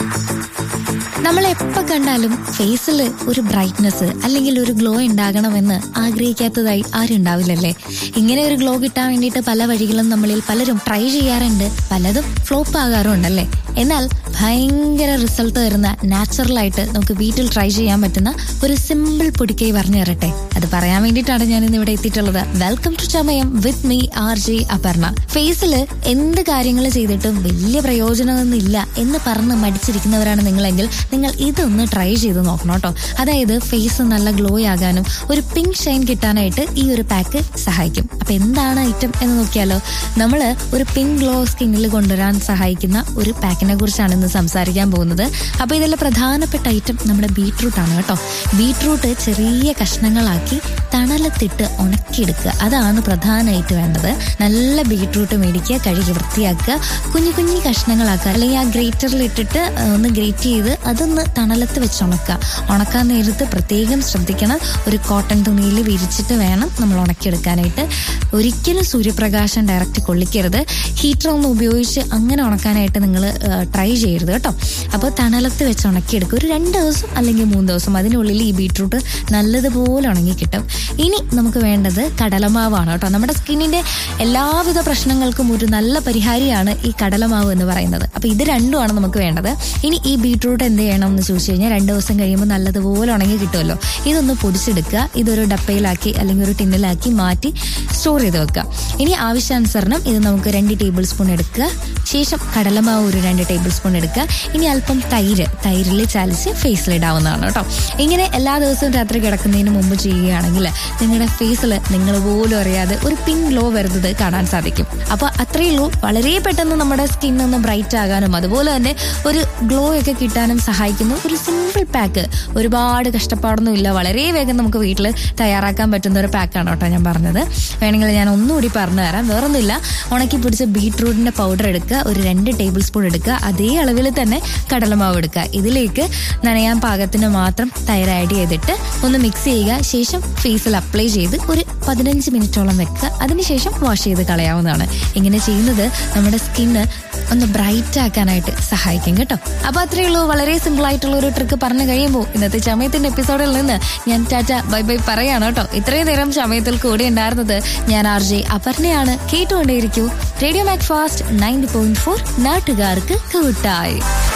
നമ്മൾ എപ്പോ കണ്ടാലും ഫേസിൽ ഒരു ബ്രൈറ്റ്നെസ് അല്ലെങ്കിൽ ഒരു ഗ്ലോ ഉണ്ടാകണമെന്ന് ആഗ്രഹിക്കാത്തതായി ആരും ഉണ്ടാവില്ലല്ലേ ഇങ്ങനെ ഒരു ഗ്ലോ കിട്ടാൻ വേണ്ടിയിട്ട് പല വഴികളും നമ്മളിൽ പലരും ട്രൈ ചെയ്യാറുണ്ട് പലതും ഫ്ലോപ്പ് ആകാറുണ്ടല്ലേ എന്നാൽ ഭയങ്കര റിസൾട്ട് തരുന്ന നാച്ചുറൽ ആയിട്ട് നമുക്ക് വീട്ടിൽ ട്രൈ ചെയ്യാൻ പറ്റുന്ന ഒരു സിമ്പിൾ പൊടിക്കൈ പറഞ്ഞു തരട്ടെ അത് പറയാൻ വേണ്ടിയിട്ടാണ് ഞാൻ ഇന്ന് ഇവിടെ എത്തിയിട്ടുള്ളത് welcome to Chamayam with me R J Aparna ഫേസിൽ എന്ത് കാര്യങ്ങൾ ചെയ്തിട്ടും വലിയ പ്രയോജനമൊന്നും ഇല്ല എന്ന് പറഞ്ഞ് മടിച്ചിരിക്കുന്നവരാണ് നിങ്ങളെങ്കിൽ നിങ്ങൾ ഇതൊന്ന് ട്രൈ ചെയ്ത് നോക്കണം കേട്ടോ അതായത് ഫേസ് നല്ല ഗ്ലോ ആകാനും ഒരു പിങ്ക് ഷൈൻ കിട്ടാനായിട്ട് ഈ ഒരു പാക്ക് സഹായിക്കും അപ്പൊ എന്താണ് ഐറ്റം എന്ന് നോക്കിയാലോ നമ്മൾ ഒരു പിങ്ക് ഗ്ലോ സ്കിന്നിൽ കൊണ്ടുവരാൻ സഹായിക്കുന്ന ഒരു പാക്കിനെ കുറിച്ചാണ് ഇന്ന് സംസാരിക്കാൻ പോകുന്നത് അപ്പൊ ഇതിലെ പ്രധാനപ്പെട്ട ഐറ്റം നമ്മുടെ ബീട്രൂട്ട് ആണ് കേട്ടോ ബീട്രൂട്ട് ചെറിയ കഷ്ണങ്ങളാക്കി തണലത്തിട്ട് ഉണക്കിയെടുക്കുക അതാണ് പ്രധാനമായിട്ട് വേണ്ടത് നല്ല ബീട്രൂട്ട് മേടിക്കുക കഴുകി വൃത്തിയാക്കുക കുഞ്ഞു കുഞ്ഞു കഷ്ണങ്ങളാക്കുക അല്ലെങ്കിൽ ആ ഗ്രേറ്ററിൽ ഇട്ടിട്ട് ആ, ഒന്ന് ഗ്രേറ്റ് ചെയ്ത് അതൊന്ന് തണലത്ത് വെച്ച് ഉണക്കുക ഉണക്കാൻ നേരത്ത് പ്രത്യേകം ശ്രദ്ധിക്കണം ഒരു കോട്ടൺ തുണിയിൽ വിരിച്ചിട്ട് വേണം നമ്മൾ ഉണക്കിയെടുക്കാനായിട്ട് ഒരിക്കലും സൂര്യപ്രകാശം ഡയറക്റ്റ് കൊള്ളിക്കരുത് ഹീറ്റർ ഒന്നും ഉപയോഗിച്ച് അങ്ങനെ ഉണക്കാനായിട്ട് നിങ്ങൾ ട്രൈ ചെയ്യരുത് കേട്ടോ അപ്പോൾ തണലത്ത് വെച്ച് ഉണക്കിയെടുക്കുക ഒരു രണ്ട് ദിവസം അല്ലെങ്കിൽ മൂന്ന് ദിവസം അതിനുള്ളിൽ ഈ ബീട്രൂട്ട് നല്ലതുപോലെ ഉണങ്ങി കിട്ടും ഇനി നമുക്ക് വേണ്ടത് കടലമാവാണ് കേട്ടോ നമ്മുടെ സ്കിന്നിന്റെ എല്ലാവിധ പ്രശ്നങ്ങൾക്കും ഒരു നല്ല പരിഹാരിയാണ് ഈ കടലമാവ് എന്ന് പറയുന്നത് അപ്പൊ ഇത് രണ്ടുമാണ് നമുക്ക് വേണ്ടത് ഇനി ഈ ബീട്രൂട്ട് എന്ത് ചെയ്യണം എന്ന് ചോദിച്ചു കഴിഞ്ഞാൽ രണ്ട് ദിവസം കഴിയുമ്പോൾ നല്ലതുപോലെ ഉണങ്ങി കിട്ടുമല്ലോ ഇതൊന്ന് പൊടിച്ചെടുക്കുക ഇതൊരു ഡപ്പയിലാക്കി അല്ലെങ്കിൽ ഒരു ടിന്നിലാക്കി മാറ്റി സ്റ്റോർ ചെയ്ത് വെക്കുക ഇനി ആവശ്യാനുസരണം ഇത് നമുക്ക് രണ്ട് ടേബിൾ സ്പൂൺ എടുക്കുക ശേഷം കടലമാവ് ഒരു രണ്ട് ടേബിൾ സ്പൂൺ എടുക്കുക ഇനി അല്പം തൈര് തൈരിൽ ചാലിച്ച് ഫേസിൽ ഇടാവുന്നതാണ് കേട്ടോ ഇങ്ങനെ എല്ലാ ദിവസവും രാത്രി കിടക്കുന്നതിന് മുമ്പ് ചെയ്യുകയാണെങ്കിൽ നിങ്ങളുടെ ഫേസിൽ നിങ്ങൾ പോലും അറിയാതെ ഒരു പിങ്ക് ഗ്ലോ വരുന്നത് കാണാൻ സാധിക്കും അപ്പൊ അത്രയേ ഉള്ളൂ വളരെ പെട്ടെന്ന് നമ്മുടെ സ്കിൻ ഒന്ന് ബ്രൈറ്റ് ആകാനും അതുപോലെ തന്നെ ഒരു ഗ്ലോ ഒക്കെ കിട്ടാനും സഹായിക്കുന്നു ഒരു സിമ്പിൾ പാക്ക് ഒരുപാട് കഷ്ടപ്പാടൊന്നും ഇല്ല വളരെ വേഗം നമുക്ക് വീട്ടിൽ തയ്യാറാക്കാൻ പറ്റുന്ന ഒരു പാക്കാണ് കേട്ടോ ഞാൻ പറഞ്ഞത് വേണമെങ്കിൽ ഞാൻ ഒന്നുകൂടി പറഞ്ഞു തരാം വേറൊന്നുമില്ല ഉണക്കി പിടിച്ച ബീട്രൂട്ടിന്റെ പൗഡർ എടുക്കുക ഒരു രണ്ട് ടേബിൾ സ്പൂൺ എടുക്കുക അതേ അളവിൽ തന്നെ കടലമാവ് എടുക്കുക ഇതിലേക്ക് നനയാൻ പാകത്തിന് മാത്രം തൈര് ആഡ് ചെയ്തിട്ട് ഒന്ന് മിക്സ് ചെയ്യുക ശേഷം ഫേസിൽ അപ്ലൈ ചെയ്ത് ഒരു പതിനഞ്ച് മിനിറ്റോളം വെക്കുക അതിനുശേഷം വാഷ് ചെയ്ത് കളയാവുന്നതാണ് ഇങ്ങനെ ചെയ്യുന്നത് നമ്മുടെ സ്കിന്ന് ഒന്ന് ബ്രൈറ്റ് ആക്കാനായിട്ട് സഹായിക്കും കേട്ടോ അപ്പൊ അത്രയേ ഉള്ളൂ വളരെ സിമ്പിൾ ആയിട്ടുള്ള ഒരു ട്രിക്ക് പറഞ്ഞു കഴിയുമ്പോൾ ഇന്നത്തെ ചമയത്തിന്റെ എപ്പിസോഡിൽ നിന്ന് ഞാൻ ടാറ്റ ബൈ ബൈ പറയാണ് കേട്ടോ ഇത്രയും നേരം ചമയത്തിൽ കൂടെ ഉണ്ടായിരുന്നത് ഞാൻ ആർ ജെ അപർണയാണ് കേട്ടുകൊണ്ടേയിരിക്കൂ radio Mac Fast ninety point four നാട്ടുകാർക്ക് കൂട്ടായി